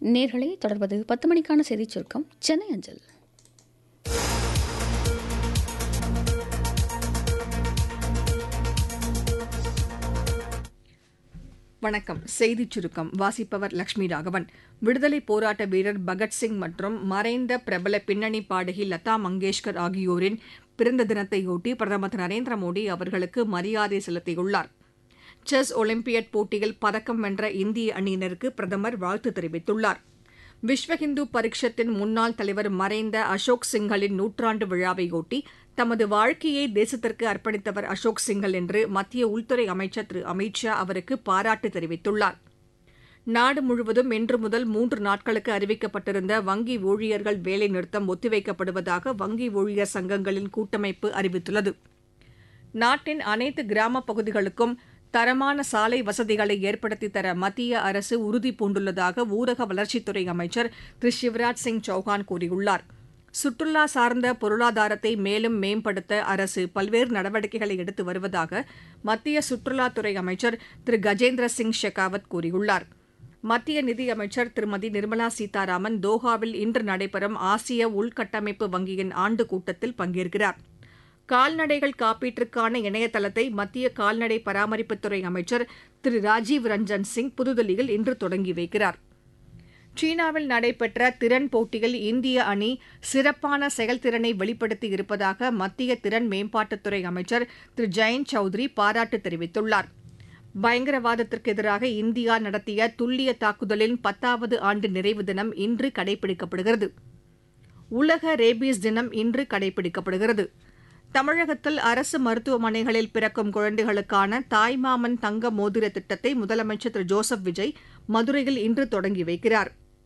நேர்களை தொடர்வது பத்து மணிக்கான செய்திச் சுருக்கம் சென்னை அஞ்சல் வணக்கம் செய்திச் சுருக்கம் வாசிப்பவர் லட்சுமி ராகவன் விடுதலை போராட்ட வீரர் பகத்சிங் மற்றும் மறைந்த பிரபல பின்னணி பாடகி லதா மங்கேஷ்கர் ஆகியோரின் பிறந்த தினத்தையொட்டி பிரதமர் திரு நரேந்திர மோடி அவர்களுக்கு மரியாதை செலுத்தியுள்ளார் செஸ் ஒலிம்பியட் போட்டியில் பதக்கம் வென்ற இந்திய அணியினருக்கு பிரதமர் வாழ்த்து தெரிவித்துள்ளார் விஸ்வ இந்து பரிஷத்தின் முன்னாள் தலைவர் மறைந்த அசோக் சிங்கலின் நூற்றாண்டு விழாவையொட்டி தமது வாழ்க்கையை தேசத்திற்கு அர்ப்பணித்தவர் அசோக் சிங்கல் என்று மத்திய உள்துறை அமைச்சர் திரு அமித் ஷா அவருக்கு பாராட்டு தெரிவித்துள்ளார் நாடு முழுவதும் இன்று முதல் மூன்று நாட்களுக்கு அறிவிக்கப்பட்டிருந்த வங்கி ஊழியர்கள் வேலை நிறுத்தம் ஒத்திவைக்கப்படுவதாக வங்கி ஊழியர் சங்கங்களின் கூட்டமைப்பு அறிவித்துள்ளது நாட்டின் அனைத்து கிராமப் பகுதிகளுக்கும் தரமான சாலை வசதிகளை ஏற்படுத்தித் தர மத்திய அரசு உறுதி பூண்டுள்ளதாக ஊரக வளர்ச்சித்துறை அமைச்சர் திரு சிவராஜ் சிங் சௌஹான் கூறியுள்ளார் சுற்றுலா சார்ந்த பொருளாதாரத்தை மேலும் மேம்படுத்த அரசு பல்வேறு நடவடிக்கைகளை எடுத்து வருவதாக மத்திய சுற்றுலாத்துறை அமைச்சர் திரு கஜேந்திர சிங் ஷெகாவத் கூறியுள்ளார் மத்திய நிதியமைச்சர் திருமதி நிர்மலா சீதாராமன் தோஹாவில் இன்று நடைபெறும் ஆசிய உள்கட்டமைப்பு வங்கியின் ஆண்டு கூட்டத்தில் பங்கேற்கிறார் கால்நடைகள் காப்பீட்டிற்கான இணையதளத்தை மத்திய கால்நடை பராமரிப்புத்துறை அமைச்சர் திரு ராஜீவ் ரஞ்சன் சிங் புதுதில்லியில் இன்று தொடங்கி வைக்கிறார் சீனாவில் நடைபெற்ற திறன் போட்டியில் இந்திய அணி சிறப்பான செயல்திறனை வெளிப்படுத்தி இருப்பதாக மத்திய திறன் மேம்பாட்டுத்துறை அமைச்சர் திரு ஜெயந்த் சௌத்ரி பாராட்டு தெரிவித்துள்ளார் பயங்கரவாதத்திற்கு எதிராக இந்தியா நடத்திய துல்லிய தாக்குதலின் பத்தாவது ஆண்டு நிறைவு தினம் இன்று கடைபிடிக்கப்படுகிறது உலக ரேபீஸ் தினம் இன்று கடைபிடிக்கப்படுகிறது தமிழகத்தில் அரசு மருத்துவமனைகளில் பிறக்கும் குழந்தைகளுக்கான தாய்மாமன் தங்க மோதிர திட்டத்தை முதலமைச்சர் திரு ஜோசப் விஜய் மதுரையில் இன்று தொடங்கி வைக்கிறார்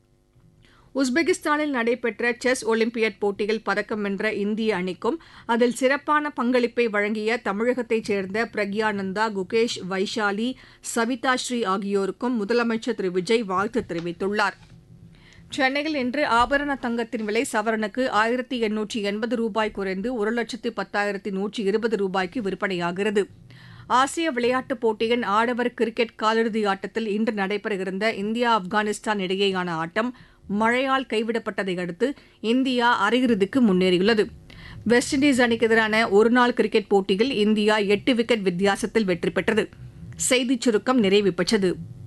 உஸ்பெகிஸ்தானில் நடைபெற்ற செஸ் ஒலிம்பியட் போட்டியில் பதக்கம் வென்ற இந்திய அணிக்கும் அதில் சிறப்பான பங்களிப்பை வழங்கிய தமிழகத்தைச் சேர்ந்த பிரக்யானந்தா குகேஷ் வைஷாலி சவிதா ஸ்ரீ ஆகியோருக்கும் முதலமைச்சர் திரு விஜய் வாழ்த்து தெரிவித்துள்ளார் சென்னையில் இன்று ஆபரண தங்கத்தின் விலை சவரனுக்கு ஆயிரத்தி எண்ணூற்றி எண்பது ரூபாய் குறைந்து ஒரு லட்சத்து பத்தாயிரத்தி நூற்றி இருபது ரூபாய்க்கு விற்பனையாகிறது ஆசிய விளையாட்டுப் போட்டியின் ஆடவர் கிரிக்கெட் காலிறுதி ஆட்டத்தில் இன்று நடைபெறவிருந்த இந்தியா ஆப்கானிஸ்தான் இடையேயான ஆட்டம் மழையால் கைவிடப்பட்டதை அடுத்து இந்தியா அரையிறுதிக்கு முன்னேறியுள்ளது வெஸ்ட் இண்டீஸ் அணிக்கு எதிரான ஒருநாள் கிரிக்கெட் போட்டியில் இந்தியா எட்டு விக்கெட் வித்தியாசத்தில் வெற்றி பெற்றது செய்திச் சுருக்கம் நிறைவு பெற்றது